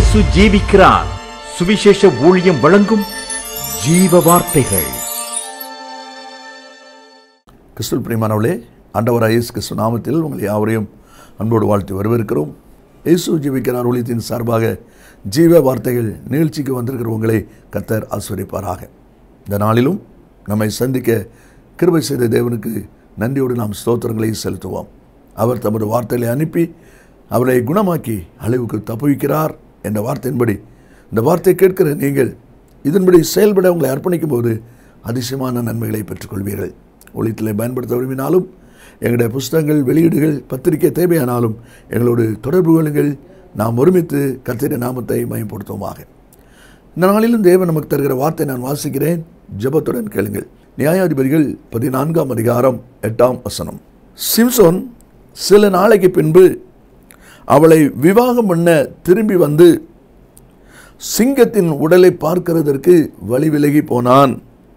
இயேசு ஜீவிக்கிறார் சுவிசேஷ ஊழியம் வழங்கும் ஜீவ வார்த்தைகள் கிறிஸ்துவ பிரியமானவளே ஆண்டவராக இயேசு கிறிஸ்து நாமத்தில் உங்களை யாவரையும் அன்போடு வாழ்த்து வரவேற்கிறோம் இயேசு ஜீவிக்கிறார் ஊழியத்தின் சார்பாக ஜீவ வார்த்தைகள் நிகழ்ச்சிக்கு வந்திருக்கிற உங்களை கத்தர் ஆஸ்வதிப்பாராக இந்த நாளிலும் நம்மை சந்திக்க கிருபை செய்த தேவனுக்கு நன்றியோடு நாம் ஸ்தோத்திரங்களை செலுத்துவோம் அவர் தமது வார்த்தைகளை அனுப்பி அவரை குணமாக்கி அழிவுக்கு தப்புவிக்கிறார் என்ற வார்த்தையின்படி இந்த வார்த்தை கேட்கிற நீங்கள் இதன்படி செயல்பட உங்களை அர்ப்பணிக்கும் போது அதிசயமான நன்மைகளை பெற்றுக்கொள்வீர்கள் ஒளியத்தில் பயன்படுத்த விரும்பினாலும் எங்களுடைய புஸ்தகங்கள் வெளியீடுகள் பத்திரிகை தேவையானாலும் எங்களோடு தொடர்பு கொள்ளுங்கள் நாம் ஒருமித்து கத்திர நாமத்தை மயப்படுத்துவோமாக இந்த நாளிலும் தேவன் நமக்கு தருகிற வார்த்தை நான் வாசிக்கிறேன் ஜெபத்துடன் கேளுங்கள் நியாயாதிபதிகள் பதினான்காம் அதிகாரம் எட்டாம் வசனம் சிம்சோன் சில நாளைக்கு பின்பு அவளை விவாகம் பண்ண திரும்பி வந்து சிங்கத்தின் உடலை பார்க்கிறதற்கு வழி விலகி போனான்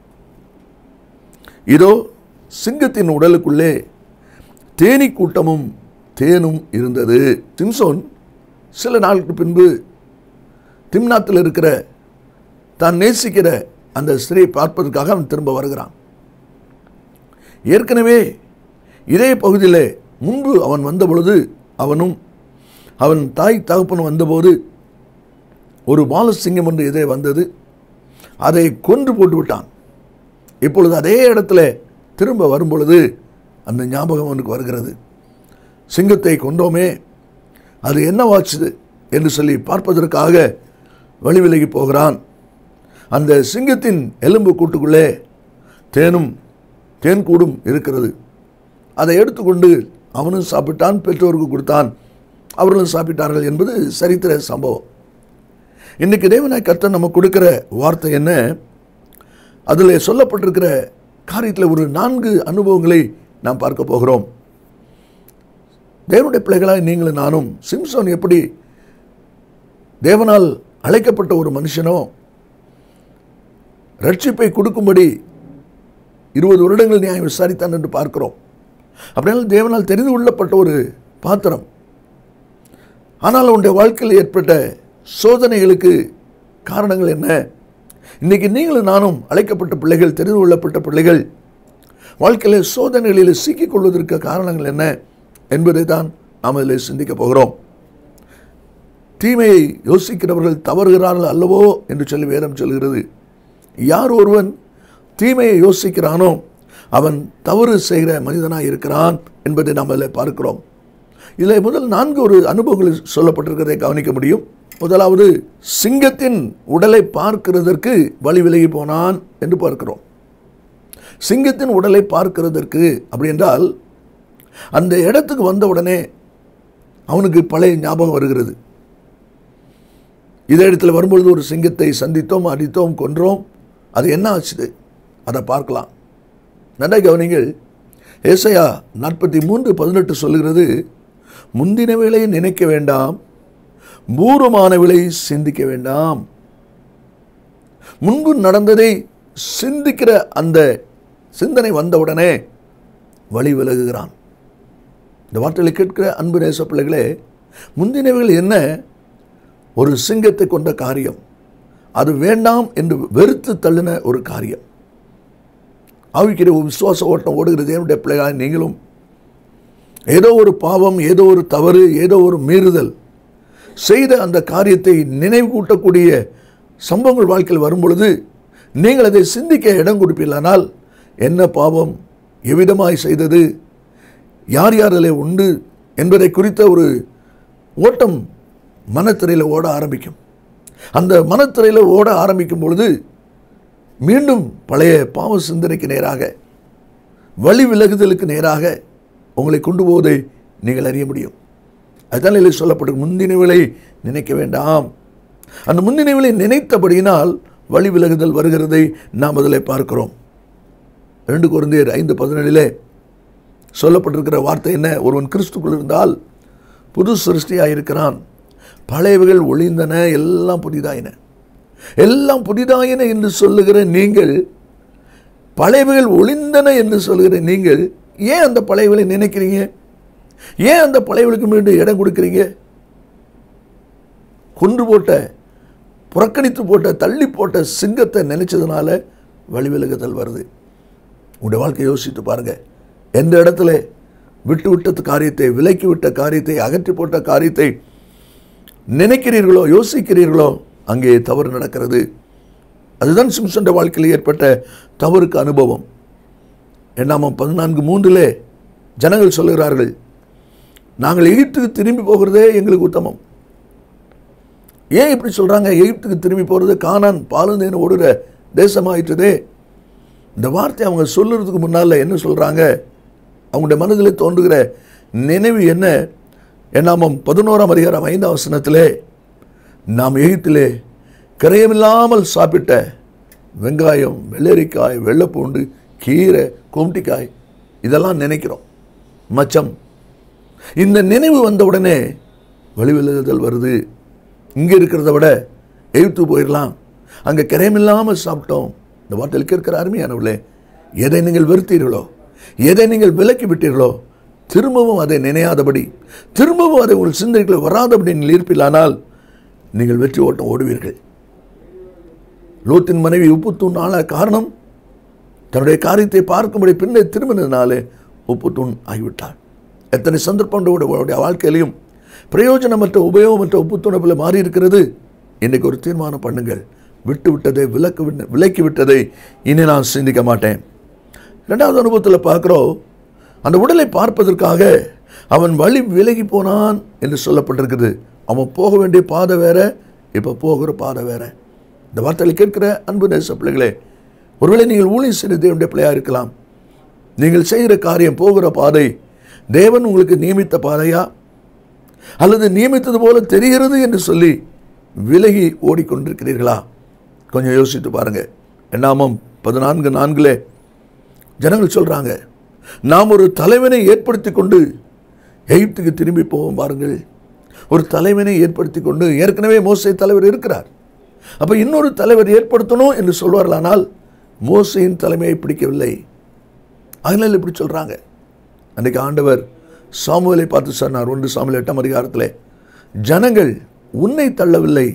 இதோ சிங்கத்தின் உடலுக்குள்ளே தேனீ கூட்டமும் தேனும் இருந்தது சிம்சோன் சில நாளுக்கு பின்பு திம்னாத்தில் இருக்கிற தான் நேசிக்கிற அந்த ஸ்திரியை பார்ப்பதற்காக அவன் திரும்ப வருகிறான் ஏற்கனவே இதே பகுதியில் முன்பு அவன் வந்த பொழுது அவனும் அவன் தாய் தகப்பன் வந்தபோது ஒரு பாலசிங்கம் ஒன்று இதே வந்தது அதை கொன்று போட்டு விட்டான் இப்பொழுது அதே இடத்துல திரும்ப வரும்பொழுது அந்த ஞாபகம் அவனுக்கு வருகிறது சிங்கத்தை கொண்டோமே அது என்னவாச்சுது என்று சொல்லி பார்ப்பதற்காக வழி விலகி போகிறான் அந்த சிங்கத்தின் எலும்பு கூட்டுக்குள்ளே தேனும் தேன் கூடும் இருக்கிறது அதை எடுத்துக்கொண்டு அவனும் சாப்பிட்டான் பெற்றோருக்கு கொடுத்தான் அவர்களும் சாப்பிட்டார்கள் என்பது சரித்திர சம்பவம் இன்னைக்கு தேவனாய் கர்த்தர் நம்ம கொடுக்கிற வார்த்தை என்ன அதில் சொல்லப்பட்டிருக்கிற காரியத்தில் ஒரு நான்கு அனுபவங்களை நாம் பார்க்க போகிறோம் தேவனுடைய பிள்ளைகளாய் நீங்களும் நானும் சிம்சோன் எப்படி தேவனால் அழைக்கப்பட்ட ஒரு மனுஷனோ ரட்சிப்பை கொடுக்கும்படி இருபது வருடங்கள் நியாயம் விசாரித்தான் என்று பார்க்கிறோம் அப்படினாலும் தேவனால் தெரிந்து கொள்ளப்பட்ட ஒரு பாத்திரம் ஆனால் உன்னுடைய வாழ்க்கையில் ஏற்பட்ட சோதனைகளுக்கு காரணங்கள் என்ன இன்னைக்கு நீங்களும் நானும் அழைக்கப்பட்ட பிள்ளைகள் தெரிந்து கொள்ளப்பட்ட பிள்ளைகள் வாழ்க்கையில் சோதனைகளில் சிக்கிக் கொள்வதற்கு காரணங்கள் என்ன என்பதை தான் நாம் இதில் சிந்திக்க போகிறோம் தீமையை யோசிக்கிறவர்கள் தவறுகிறார்கள் அல்லவோ என்று சொல்லி வேதம் சொல்கிறது யார் ஒருவன் தீமையை யோசிக்கிறானோ அவன் தவறு செய்கிற மனிதனாக இருக்கிறான் என்பதை நாம் அதில் பார்க்கிறோம் இதில் முதல் நான்கு ஒரு அனுபவங்கள் சொல்லப்பட்டிருக்கிறதை கவனிக்க முடியும் முதலாவது சிங்கத்தின் உடலை பார்க்கிறதற்கு வழி விலகி போனான் என்று பார்க்கிறோம் சிங்கத்தின் உடலை பார்க்கிறதற்கு அப்படி என்றால் அந்த இடத்துக்கு வந்த உடனே அவனுக்கு பழைய ஞாபகம் வருகிறது இதே இடத்துல வரும்பொழுது ஒரு சிங்கத்தை சந்தித்தோம் அடித்தோம் கொன்றோம் அது என்ன ஆச்சுது அதை பார்க்கலாம் நல்லா கவனிங்கள் ஏசையா நாற்பத்தி மூன்று பதினெட்டு சொல்லுகிறது முந்தினவைகளை நினைக்க வேண்டாம் பூர்வமானவிலை சிந்திக்க வேண்டாம் முன்பு நடந்ததை சிந்திக்கிற அந்த சிந்தனை வந்தவுடனே வழி விலகுகிறான் இந்த வார்த்தைகளை கேட்கிற அன்பு நேச பிள்ளைகளே முந்தினவைகள் என்ன ஒரு சிங்கத்தை கொண்ட காரியம் அது வேண்டாம் என்று வெறுத்து தள்ளின ஒரு காரியம் ஆவிக்கிற ஒரு விசுவாச ஓட்டம் ஓடுகிறது என்னுடைய பிள்ளைகளாக நீங்களும் ஏதோ ஒரு பாவம் ஏதோ ஒரு தவறு ஏதோ ஒரு மீறுதல் செய்த அந்த காரியத்தை நினைவு கூட்டக்கூடிய சம்பவங்கள் வாழ்க்கையில் வரும்பொழுது நீங்கள் அதை சிந்திக்க இடம் கொடுப்பீர்களானால் என்ன பாவம் எவ்விதமாய் செய்தது யார் யார் அதில் உண்டு என்பதை குறித்த ஒரு ஓட்டம் மனத்திரையில் ஓட ஆரம்பிக்கும் அந்த மனத்திரையில் ஓட ஆரம்பிக்கும் பொழுது மீண்டும் பழைய பாவ சிந்தனைக்கு நேராக வழி விலகுதலுக்கு நேராக உங்களை கொண்டு போவதை நீங்கள் அறிய முடியும் அதுதான் இதில் சொல்லப்பட்டு முந்தினவிலை நினைக்க வேண்டாம் அந்த முந்தினவிலை நினைத்தபடியினால் வழி விலகுதல் வருகிறதை நாம் அதில் பார்க்கிறோம் ரெண்டு குழந்தையர் ஐந்து பதினேழிலே சொல்லப்பட்டிருக்கிற வார்த்தை என்ன ஒருவன் கிறிஸ்துக்குள் இருந்தால் புது சிருஷ்டியாக இருக்கிறான் பழையவைகள் ஒளிந்தன எல்லாம் புதிதாயின எல்லாம் புதிதாயின என்று சொல்லுகிற நீங்கள் பழையவைகள் ஒளிந்தன என்று சொல்லுகிற நீங்கள் ஏன் அந்த பழையவளை நினைக்கிறீங்க ஏன் அந்த பழையவளுக்கு மீண்டும் இடம் கொடுக்குறீங்க கொன்று போட்ட புறக்கணித்து போட்ட தள்ளி போட்ட சிங்கத்தை நினைச்சதுனால வழி விலகுதல் வருது உங்களுடைய வாழ்க்கையை யோசித்து பாருங்க எந்த இடத்துல விட்டு விட்ட காரியத்தை விலக்கி விட்ட காரியத்தை அகற்றி போட்ட காரியத்தை நினைக்கிறீர்களோ யோசிக்கிறீர்களோ அங்கே தவறு நடக்கிறது அதுதான் சிம்சன் வாழ்க்கையில் ஏற்பட்ட தவறுக்கு அனுபவம் எண்ணாமம் பதினான்கு மூன்றிலே ஜனங்கள் சொல்லுகிறார்கள் நாங்கள் எகிப்துக்கு திரும்பி போகிறதே எங்களுக்கு உத்தமம் ஏன் இப்படி சொல்றாங்க எகிப்துக்கு திரும்பி போகிறது கானான் பாலுந்தேன்னு ஓடுற தேசமாயிற்றதே இந்த வார்த்தை அவங்க சொல்லுறதுக்கு முன்னால் என்ன சொல்றாங்க அவங்களுடைய மனதில் தோன்றுகிற நினைவு என்ன எண்ணாமம் பதினோராம் அதிகாரம் ஐந்தாம் வசனத்திலே நாம் எகிப்திலே கரையமில்லாமல் சாப்பிட்ட வெங்காயம் வெள்ளரிக்காய் வெள்ளைப்பூண்டு கீரை கொம்டிக்காய் இதெல்லாம் நினைக்கிறோம் மச்சம் இந்த நினைவு வந்த உடனே வழிவிலகுதல் வருது இங்கே இருக்கிறத விட எகிப்து போயிடலாம் அங்கே கரையமில்லாமல் சாப்பிட்டோம் இந்த வார்த்தையில் கேட்கிற அருமையானவர்களே எதை நீங்கள் வெறுத்தீர்களோ எதை நீங்கள் விலக்கி விட்டீர்களோ திரும்பவும் அதை நினையாதபடி திரும்பவும் அதை உங்கள் சிந்தனைகளை வராதபடி நீங்கள் இருப்பில்லானால் நீங்கள் வெற்றி ஓட்டம் ஓடுவீர்கள் லோத்தின் மனைவி உப்பு தூண் ஆள காரணம் தன்னுடைய காரியத்தை பார்க்கும்படி பின்னே திரும்பினதுனாலே உப்பு தூண் ஆகிவிட்டார் எத்தனை சந்தர்ப்பம் அவருடைய வாழ்க்கையிலையும் பிரயோஜனமற்ற உபயோகமற்ற உப்பு தூணப்பில் மாறி இருக்கிறது இன்னைக்கு ஒரு தீர்மானம் பண்ணுங்கள் விட்டு விட்டதை விலக்கு விட்ட- விலக்கி விட்டதை இனி நான் சிந்திக்க மாட்டேன் ரெண்டாவது அனுபவத்தில் பார்க்குறோம் அந்த உடலை பார்ப்பதற்காக அவன் வழி விலகி போனான் என்று சொல்லப்பட்டிருக்குது அவன் போக வேண்டிய பாதை வேற இப்போ போகிற பாதை வேற இந்த வார்த்தைகளை கேட்கிற அன்பு நேச பிள்ளைகளே ஒருவேளை நீங்கள் ஊழியம் செய்த தேவனுடைய பிள்ளையாக இருக்கலாம் நீங்கள் செய்கிற காரியம் போகிற பாதை தேவன் உங்களுக்கு நியமித்த பாதையா அல்லது நியமித்தது போல தெரிகிறது என்று சொல்லி விலகி ஓடிக்கொண்டிருக்கிறீர்களா கொஞ்சம் யோசித்து பாருங்க எண்ணாமம் பதினான்கு நான்கிலே ஜனங்கள் சொல்றாங்க நாம் ஒரு தலைவனை ஏற்படுத்தி கொண்டு எகிப்துக்கு திரும்பி போவோம் பாருங்கள் ஒரு தலைவனை ஏற்படுத்தி கொண்டு ஏற்கனவே மோசே தலைவர் இருக்கிறார் அப்ப இன்னொரு தலைவர் ஏற்படுத்தணும் என்று சொல்வார்களானால் மோசையின் தலைமையை பிடிக்கவில்லை அதனால் இப்படி சொல்றாங்க அன்றைக்கு ஆண்டவர் சாமுவேலை பார்த்து சொன்னார் ஒன்று சாமுவேல் எட்டாம் அதிகாரத்தில் ஜனங்கள் உன்னை தள்ளவில்லை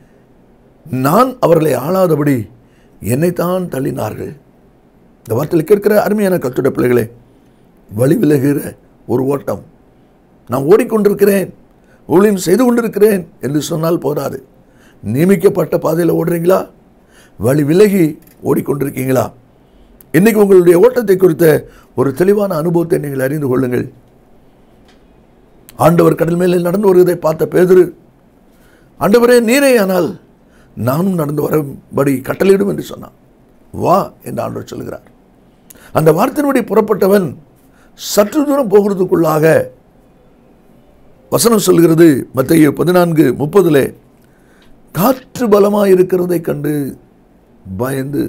நான் அவர்களை ஆளாதபடி என்னைத்தான் தள்ளினார்கள் இந்த வார்த்தையில் கேட்கிற அருமையான கத்துட பிள்ளைகளே வழி விலகுகிற ஒரு ஓட்டம் நான் ஓடிக்கொண்டிருக்கிறேன் ஊழியம் செய்து கொண்டிருக்கிறேன் என்று சொன்னால் போதாது நியமிக்கப்பட்ட பாதையில் ஓடுறீங்களா வழி விலகி ஓடிக்கொண்டிருக்கீங்களா இன்னைக்கு உங்களுடைய ஓட்டத்தை குறித்த ஒரு தெளிவான அனுபவத்தை நீங்கள் அறிந்து கொள்ளுங்கள் ஆண்டவர் கடல் மேலே நடந்து வருவதை பார்த்த பேதுரு ஆண்டவரே நீரே ஆனால் நானும் நடந்து வரும்படி கட்டளையிடும் என்று சொன்னான் வா என்று ஆண்டவர் சொல்கிறார் அந்த வார்த்தையின்படி புறப்பட்டவன் சற்று தூரம் போகிறதுக்குள்ளாக வசனம் சொல்கிறது மத்திய பதினான்கு முப்பதிலே காற்று பலமாக இருக்கிறதை கண்டு பயந்து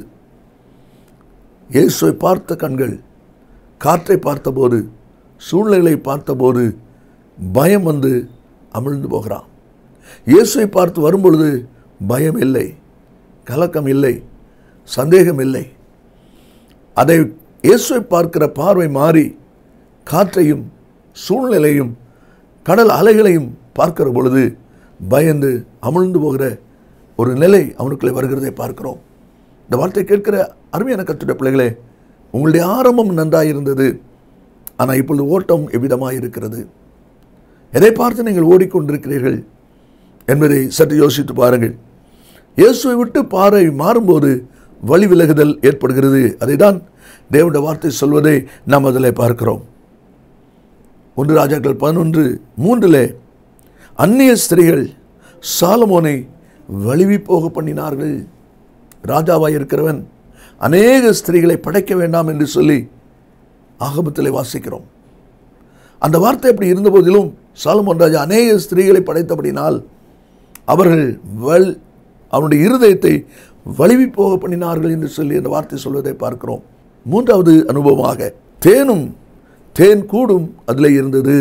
இயேசுவை பார்த்த கண்கள் காற்றை பார்த்தபோது சூழ்நிலை பார்த்தபோது பயம் வந்து அமிழ்ந்து போகிறான் இயேசுவை பார்த்து வரும்பொழுது பயம் இல்லை கலக்கம் இல்லை சந்தேகம் இல்லை அதை இயேசுவை பார்க்கிற பார்வை மாறி காற்றையும் சூழ்நிலையும் கடல் அலைகளையும் பார்க்கிற பொழுது பயந்து அமிழ்ந்து போகிற ஒரு நிலை அவனுக்குள்ளே வருகிறதை பார்க்கிறோம் இந்த வார்த்தை கேட்கிற அருமையான கத்துடைய பிள்ளைகளே உங்களுடைய ஆரம்பம் நன்றாக இருந்தது ஆனால் இப்பொழுது ஓட்டம் எவ்விதமாக இருக்கிறது எதை பார்த்து நீங்கள் ஓடிக்கொண்டிருக்கிறீர்கள் என்பதை சற்று யோசித்து பாருங்கள் இயேசுவை விட்டு பாறை மாறும்போது வழி விலகுதல் ஏற்படுகிறது அதை தான் தேவனுடைய வார்த்தை சொல்வதை நாம் அதில் பார்க்கிறோம் ஒன்று ராஜாக்கள் பதினொன்று மூன்றிலே அந்நிய ஸ்திரீகள் சாலமோனை வலிவி போக பண்ணினார்கள் ராஜாவாய் இருக்கிறவன் அநேக ஸ்திரீகளை படைக்க வேண்டாம் என்று சொல்லி ஆகமத்திலே வாசிக்கிறோம் அந்த வார்த்தை அப்படி இருந்த போதிலும் சாலமோன் ராஜா அநேக ஸ்திரீகளை படைத்தபடினால் அவர்கள் வல் அவனுடைய இருதயத்தை வலிவி போக பண்ணினார்கள் என்று சொல்லி அந்த வார்த்தை சொல்வதை பார்க்கிறோம் மூன்றாவது அனுபவமாக தேனும் தேன் கூடும் அதில் இருந்தது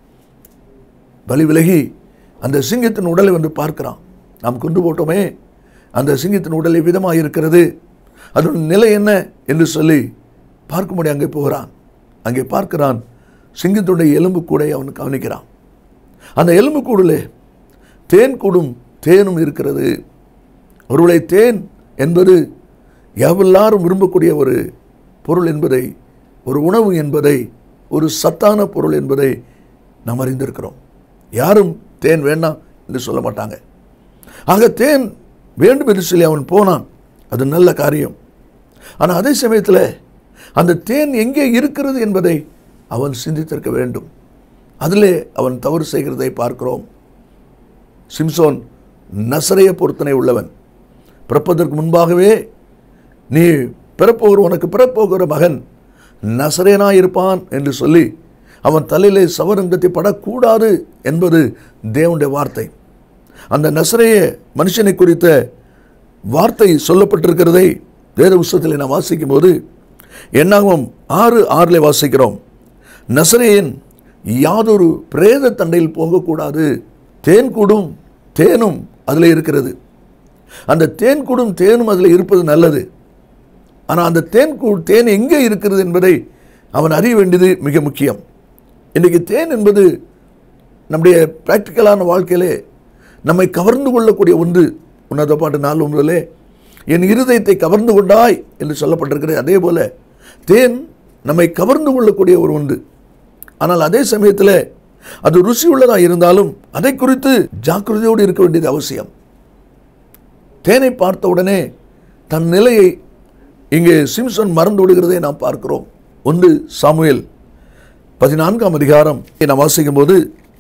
வலி விலகி அந்த சிங்கத்தின் உடலை வந்து பார்க்கிறான் நாம் கொண்டு போட்டோமே அந்த சிங்கத்தின் உடலை விதமாக இருக்கிறது அதோட நிலை என்ன என்று சொல்லி பார்க்கும்படி அங்கே போகிறான் அங்கே பார்க்கிறான் சிங்கத்துடைய எலும்பு கூடை அவன் கவனிக்கிறான் அந்த எலும்பு கூடில் தேன் கூடும் தேனும் இருக்கிறது ஒருவேளை தேன் என்பது எவ்வளாரும் விரும்பக்கூடிய ஒரு பொருள் என்பதை ஒரு உணவு என்பதை ஒரு சத்தான பொருள் என்பதை நாம் அறிந்திருக்கிறோம் யாரும் தேன் வேண்டாம் என்று சொல்ல மாட்டாங்க ஆக தேன் வேண்டும் என்று சொல்லி அவன் போனான் அது நல்ல காரியம் ஆனால் அதே சமயத்தில் அந்த தேன் எங்கே இருக்கிறது என்பதை அவன் சிந்தித்திருக்க வேண்டும் அதிலே அவன் தவறு செய்கிறதை பார்க்கிறோம் சிம்சோன் நசரைய பொருத்தனை உள்ளவன் பிறப்பதற்கு முன்பாகவே நீ பிறப்போகிற உனக்கு பிறப்போகிற மகன் நசரேனாய் இருப்பான் என்று சொல்லி அவன் தலையிலே சவரங்கத்தை படக்கூடாது என்பது தேவனுடைய வார்த்தை அந்த நசரைய மனுஷனை குறித்த வார்த்தை சொல்லப்பட்டிருக்கிறதை வேத புஸ்தகத்தில் நாம் வாசிக்கும் போது என்னாகும் ஆறு ஆறில் வாசிக்கிறோம் நசரேயன் யாதொரு பிரேத தண்டையில் போகக்கூடாது தேன் கூடும் தேனும் அதில் இருக்கிறது அந்த தேன் கூடும் தேனும் அதில் இருப்பது நல்லது ஆனால் அந்த தேன் கூ தேன் எங்கே இருக்கிறது என்பதை அவன் அறிய வேண்டியது மிக முக்கியம் இன்றைக்கு தேன் என்பது நம்முடைய ப்ராக்டிக்கலான வாழ்க்கையிலே நம்மை கவர்ந்து கொள்ளக்கூடிய ஒன்று உன்னத பாட்டு நாள் ஒன்றிலே என் இருதயத்தை கவர்ந்து கொண்டாய் என்று சொல்லப்பட்டிருக்கிறது அதே போல தேன் நம்மை கவர்ந்து கொள்ளக்கூடிய ஒரு ஒன்று ஆனால் அதே சமயத்தில் அது ருசி உள்ளதாக இருந்தாலும் அதை குறித்து ஜாக்கிரதையோடு இருக்க வேண்டியது அவசியம் தேனை பார்த்த உடனே தன் நிலையை இங்கே சிம்சன் மறந்து விடுகிறதை நாம் பார்க்கிறோம் ஒன்று சாமுவேல் பதினான்காம் அதிகாரம் நாம் வாசிக்கும் போது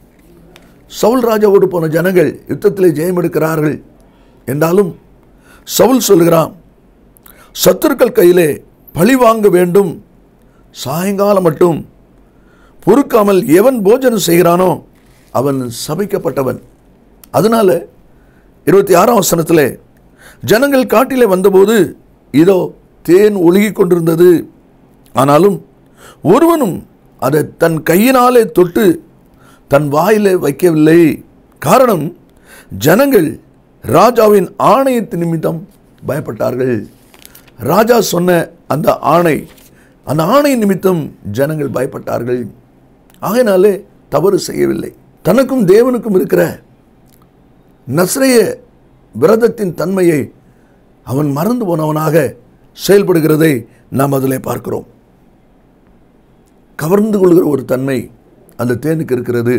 சவுல் ராஜாவோடு போன ஜனங்கள் யுத்தத்திலே ஜெயம் எடுக்கிறார்கள் என்றாலும் சவுல் சொல்கிறான் சத்துருக்கள் கையிலே பழி வாங்க வேண்டும் சாயங்காலம் மட்டும் பொறுக்காமல் எவன் போஜனம் செய்கிறானோ அவன் சபிக்கப்பட்டவன் அதனால இருபத்தி ஆறாம் வசனத்தில் ஜனங்கள் காட்டிலே வந்தபோது இதோ தேன் ஒழுகிக் கொண்டிருந்தது ஆனாலும் ஒருவனும் அதை தன் கையினாலே தொட்டு தன் வாயிலே வைக்கவில்லை காரணம் ஜனங்கள் ராஜாவின் ஆணையத்தின் நிமித்தம் பயப்பட்டார்கள் ராஜா சொன்ன அந்த ஆணை அந்த ஆணை நிமித்தம் ஜனங்கள் பயப்பட்டார்கள் ஆகையினாலே தவறு செய்யவில்லை தனக்கும் தேவனுக்கும் இருக்கிற நஸ்ரைய விரதத்தின் தன்மையை அவன் மறந்து போனவனாக செயல்படுகிறதை நாம் அதில் பார்க்கிறோம் கவர்ந்து கொள்கிற ஒரு தன்மை அந்த தேனுக்கு இருக்கிறது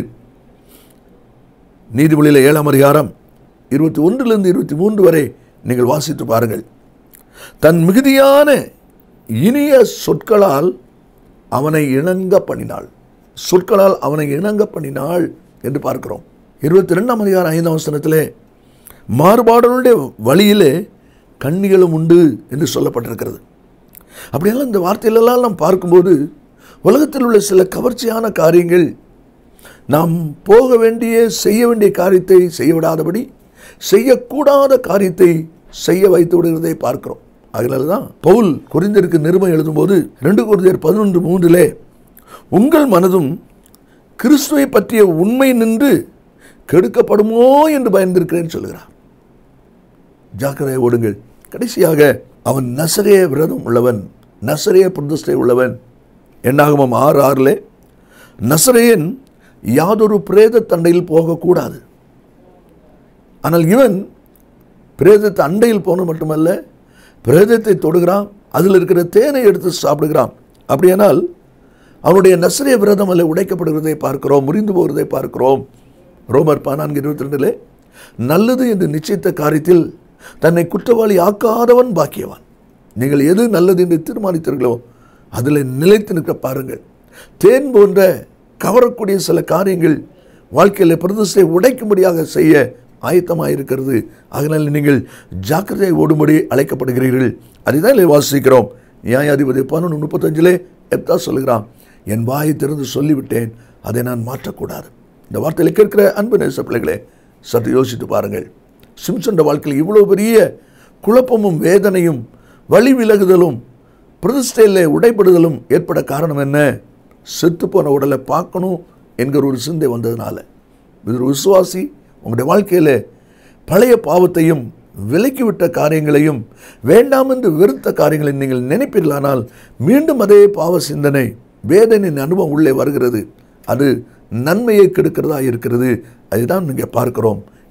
நீதிமொழியில் ஏழாம் அதிகாரம் இருபத்தி ஒன்றிலிருந்து இருபத்தி மூன்று வரை நீங்கள் வாசித்து பாருங்கள் தன் மிகுதியான இனிய சொற்களால் அவனை இணங்க பண்ணினாள் சொற்களால் அவனை இணங்க பண்ணினாள் என்று பார்க்கிறோம் இருபத்தி ரெண்டாம் அதிகாரம் ஐந்தாம் வசனத்திலே மாறுபாடுகளுடைய வழியிலே கண்ணிகளும் உண்டு என்று சொல்லப்பட்டிருக்கிறது அப்படியெல்லாம் இந்த வார்த்தையிலெல்லாம் நாம் பார்க்கும்போது உலகத்தில் உள்ள சில கவர்ச்சியான காரியங்கள் நாம் போக வேண்டிய செய்ய வேண்டிய காரியத்தை செய்ய விடாதபடி செய்யக்கூடாத காரியத்தை செய்ய வைத்து விடுகிறதை பார்க்கிறோம் அதனால தான் பவுல் குறிந்திருக்கு நிருபம் எழுதும்போது ரெண்டு குருந்தியர் பதினொன்று மூன்றிலே உங்கள் மனதும் கிறிஸ்துவை பற்றிய உண்மை நின்று கெடுக்கப்படுமோ என்று பயந்திருக்கிறேன் சொல்கிறார் ஜாக்கிரதை ஓடுங்கள் கடைசியாக அவன் நசரே விரதம் உள்ளவன் நசரே பிரதிஷ்டை உள்ளவன் என்னாகமம் ஆறு ஆறில் நசரேயன் யாதொரு பிரேத தண்டையில் போகக்கூடாது ஆனால் இவன் பிரேதத்தை அண்டையில் போன மட்டுமல்ல பிரேதத்தை தொடுகிறான் அதில் இருக்கிற தேனை எடுத்து சாப்பிடுகிறான் அப்படியானால் அவனுடைய நசரே விரதம் அல்ல உடைக்கப்படுகிறதை பார்க்கிறோம் முறிந்து போகிறதை பார்க்கிறோம் ரோமர் பதினான்கு இருபத்தி ரெண்டில் நல்லது என்று நிச்சயித்த காரியத்தில் தன்னை குற்றவாளி ஆக்காதவன் பாக்கியவான் நீங்கள் எது நல்லது என்று தீர்மானித்தீர்களோ அதில் நிலைத்து நிற்க பாருங்கள் தேன் போன்ற கவரக்கூடிய சில காரியங்கள் வாழ்க்கையில் பிரதிஷ்டை உடைக்கும்படியாக செய்ய ஆயத்தமாக இருக்கிறது அதனால் நீங்கள் ஜாக்கிரதையை ஓடும்படி அழைக்கப்படுகிறீர்கள் அதுதான் இல்லை வாசிக்கிறோம் நியாயாதிபதி பதினொன்று முப்பத்தஞ்சிலே எத்தா சொல்லுகிறான் என் வாயை திறந்து சொல்லிவிட்டேன் அதை நான் மாற்றக்கூடாது இந்த வார்த்தையில் கேட்கிற அன்பு நேச பிள்ளைகளே சற்று யோசித்து பாருங்கள் சிம்சண்ட வாழ்க்கையில் இவ்வளோ பெரிய குழப்பமும் வேதனையும் வழி விலகுதலும் பிரதிஷ்டையில் உடைப்படுதலும் ஏற்பட காரணம் என்ன செத்துப்போன உடலை பார்க்கணும் என்கிற ஒரு சிந்தை வந்ததுனால இது ஒரு விசுவாசி உங்களுடைய வாழ்க்கையில் பழைய பாவத்தையும் விலக்கிவிட்ட காரியங்களையும் வேண்டாம் என்று வெறுத்த காரியங்களை நீங்கள் நினைப்பீர்களானால் மீண்டும் அதே பாவ சிந்தனை வேதனையின் அனுபவம் உள்ளே வருகிறது அது நன்மையை கெடுக்கிறதா இருக்கிறது அதுதான் நீங்கள் பார்க்கிறோம்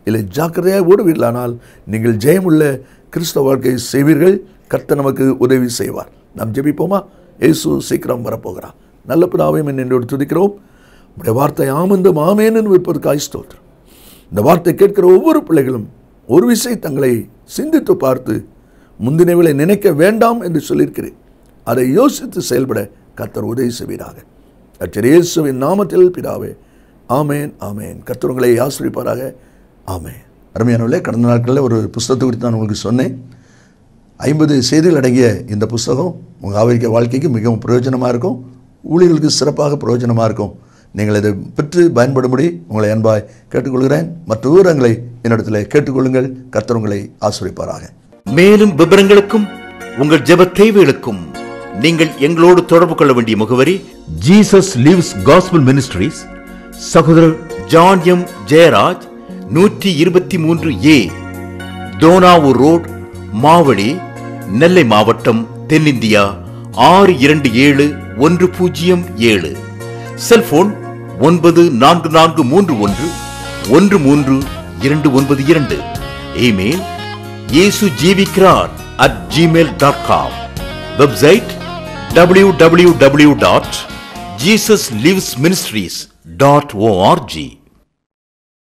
இல்லை ஜாக்கிரதையாக ஓடுவீர்களானால் நீங்கள் ஜெயமுள்ள கிறிஸ்தவ வாழ்க்கை செய்வீர்கள் கர்த்தர் நமக்கு உதவி செய்வார் நாம் ஜெபிப்போமா இயேசு சீக்கிரம் வரப்போகிறார் நல்ல பிதாவையும் என்னோடு துதிக்கிறோம் உடைய வார்த்தை ஆமந்தும் ஆமேன்னு விற்பதற்காய் ஸ்தோத்திரம் இந்த வார்த்தை கேட்கிற ஒவ்வொரு பிள்ளைகளும் ஒரு விசை தங்களை சிந்தித்து பார்த்து முந்தினவர்களை நினைக்க வேண்டாம் என்று சொல்லியிருக்கிறேன் அதை யோசித்து செயல்பட கர்த்தர் உதவி செய்வீராக கர்த்தர் இயேசுவின் நாமத்தில் பிதாவே ஆமேன் ஆமேன் கர்த்தர் உங்களை ஆசிரிப்பாராக ஆமேன் அருமையானவர்களே கடந்த நாட்களில் ஒரு புஸ்தகத்தை குறித்து நான் உங்களுக்கு சொன்னேன் ஐம்பது செய்திகள் அடங்கிய இந்த புஸ்தகம் உங்கள் ஆரோக்கிய வாழ்க்கைக்கு மிகவும் பிரயோஜனமாக இருக்கும் ஊழியர்களுக்கு சிறப்பாக பிரயோஜனமாக இருக்கும் நீங்கள் இதை பெற்று பயன்படும்படி உங்களை அன்பாய் கேட்டுக்கொள்கிறேன் மற்ற விவரங்களை என்னிடத்தில் கேட்டுக்கொள்ளுங்கள் கர்த்தர் உங்களை ஆசிரிப்பாராக மேலும் விவரங்களுக்கும் உங்கள் ஜெப தேவைகளுக்கும் நீங்கள் எங்களோடு தொடர்பு கொள்ள வேண்டிய முகவரி ஜீசஸ் லிவ்ஸ் காஸ்பல் மினிஸ்ட்ரீஸ் சகோதரர் ஜான் எம் ஜெயராஜ் நூற்றி இருபத்தி மூன்று ஏ தோனாவூர் ரோட் மாவடி நெல்லை மாவட்டம் தென்னிந்தியா ஆறு இரண்டு ஏழு ஒன்று பூஜ்ஜியம் ஏழு செல்போன் ஒன்பது நான்கு நான்கு மூன்று ஒன்று ஒன்று மூன்று இரண்டு ஒன்பது இரண்டு இமெயில் இயேசு ஜீவிக்கிறார் at Gmail dot com website W W W dot Jesus lives ministries dot O R G